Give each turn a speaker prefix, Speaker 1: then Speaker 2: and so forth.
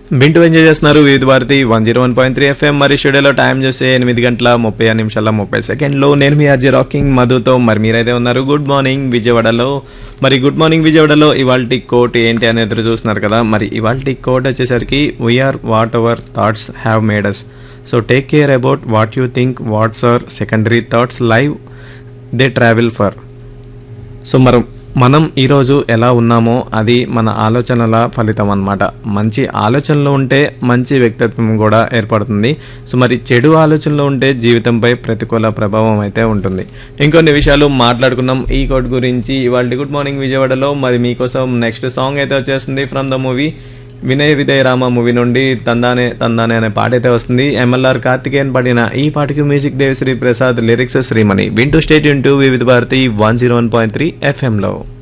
Speaker 1: వింటూ ఎంజాయ్ చేస్తున్నారు Vividh Bharati one zero one point three FM మరి స్టూడియోలో టైం చేస్తే ఎనిమిది గంటల ముప్పై ఆరు నిమిషాల ముప్పై సెకండ్లో నేను మీ ఆర్జీ రాకింగ్ మధుతో మరి మీరైతే ఉన్నారు గుడ్ మార్నింగ్ విజయవాడలో మరి గుడ్ మార్నింగ్ విజయవాడలో ఇవాల్టి కోట్ ఏంటి అని ఎదురు చూస్తున్నారు కదా మరి ఇవాల్టి కోట్ వచ్చేసరికి we are what our thoughts have made us so take care about what you think words are secondary thoughts live they travel far so మనం మనం ఈరోజు ఎలా ఉన్నామో అది మన ఆలోచనల ఫలితం అన్నమాట మంచి ఆలోచనలు ఉంటే మంచి వ్యక్తిత్వం కూడా ఏర్పడుతుంది సో మరి చెడు ఆలోచనలు ఉంటే జీవితంపై ప్రతికూల ప్రభావం అయితే ఉంటుంది ఇంకొన్ని విషయాలు మాట్లాడుకున్నాం ఈ కోడ్ గురించి ఇవాళ గుడ్ మార్నింగ్ విజయవాడలో మరి మీకోసం నెక్స్ట్ సాంగ్ అయితే వచ్చేస్తుంది ఫ్రమ్ ద మూవీ వినయ విదయ రామ మూవీ నుండి తందానే తందానే అనే పాట అయితే వస్తుంది ఎంఎల్ఆర్ కార్తికేయన్ పాడిన ఈ పాటకి మ్యూజిక్ దేవ్ శ్రీ ప్రసాద్ లిరిక్స్ శ్రీమణి వింటూ stay tuned to Vividh Bharati one zero one point three ఎఫ్ఎంలో